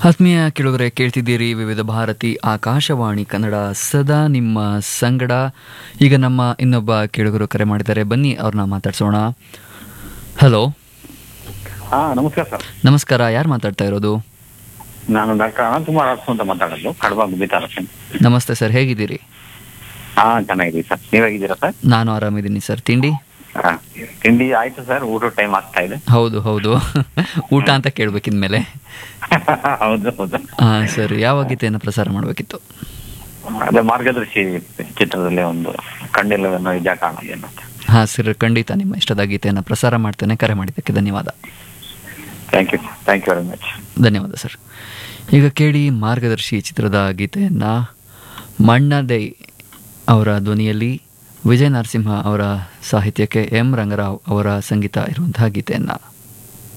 ಆತ್ಮೀಯ ಕೇಳುಗರೆ ಕೇಳ್ತಿದ್ದೀರಿ ವಿವಿಧ ಭಾರತಿ ಆಕಾಶವಾಣಿ ಕನ್ನಡ ಸದಾ ನಿಮ್ಮ ಸಂಗಡ ಈಗ ನಮ್ಮ ಇನ್ನೊಬ್ಬ ಕೇಳುಗರು ಕರೆ ಮಾಡಿದ್ದಾರೆ ಬನ್ನಿ ಅವ್ರನ್ನ ಮಾತಾಡ್ಸೋಣ ಹಲೋ ಹಾ ನಮಸ್ಕಾರ ಸರ್ ನಮಸ್ಕಾರ ಯಾರು ಮಾತಾಡ್ತಾ ಇರೋದು ನಾನು ಡಾಕ್ಟರ್ ಅನಂತಕುಮಾರ್ ಅರಸು ಅಂತ ಮಾತಾಡೋದು ಕಡಬ ಗುಬ್ಬಿತಾರ ನಮಸ್ತೆ ಸರ್ ಹೇಗಿದ್ದೀರಿ ಹಾ ಚೆನ್ನಾಗಿದ್ದೀವಿ ಸರ್ ನೀವ್ ಹೇಗಿದ್ದೀರಾ ಸರ್ ನಾನು ಆರಾಮಿದ್ದೀನಿ ಸರ್ ತಿಂಡಿ ಹಾ ತಿಂಡಿ ಆಯ್ತು ಸರ್ ಊಟ ಟೈಮ್ ಆಗ್ತಾ ಇದೆ ಹೌದು ಹೌದು ಊಟ ಅಂತ ಕೇಳ್ಬೇಕಿದ್ಮೇಲೆ ಹೌದು ಹೌದು ಹಾಂ ಸರ್ ಯಾವ ಗೀತೆಯನ್ನು ಪ್ರಸಾರ ಮಾಡಬೇಕಿತ್ತು ಅದೇ ಮಾರ್ಗದರ್ಶಿ ಚಿತ್ರದಲ್ಲಿ ಒಂದು ಕಂಡಿಲ್ಲವೇನೋ ನಿಜ ಕಾಣೋದೇನೋ ಹಾಂ ಸರ್ ಖಂಡಿತ ನಿಮ್ಮ ಇಷ್ಟದ ಗೀತೆಯನ್ನು ಪ್ರಸಾರ ಮಾಡ್ತೇನೆ ಕರೆ ಮಾಡಿದ್ದಕ್ಕೆ ಧನ್ಯವಾದ thank you thank you very much ಧನ್ಯವಾದ ಸರ್ ಈಗ ಕೇಳಿ ಮಾರ್ಗದರ್ಶಿ ಚಿತ್ರದ ಗೀತೆಯನ್ನು ಮಣ್ಣದೈ ಅವರ ಧ್ವನಿಯಲ್ಲಿ ವಿಜಯ ನರಸಿಂಹ ಅವರ ಸಾಹಿತ್ಯಕ್ಕೆ ಎಂ ರಂಗರಾವ್ ಅವರ ಸಂಗೀತ ಇರುವಂತಹ ಗೀತೆಯನ್ನು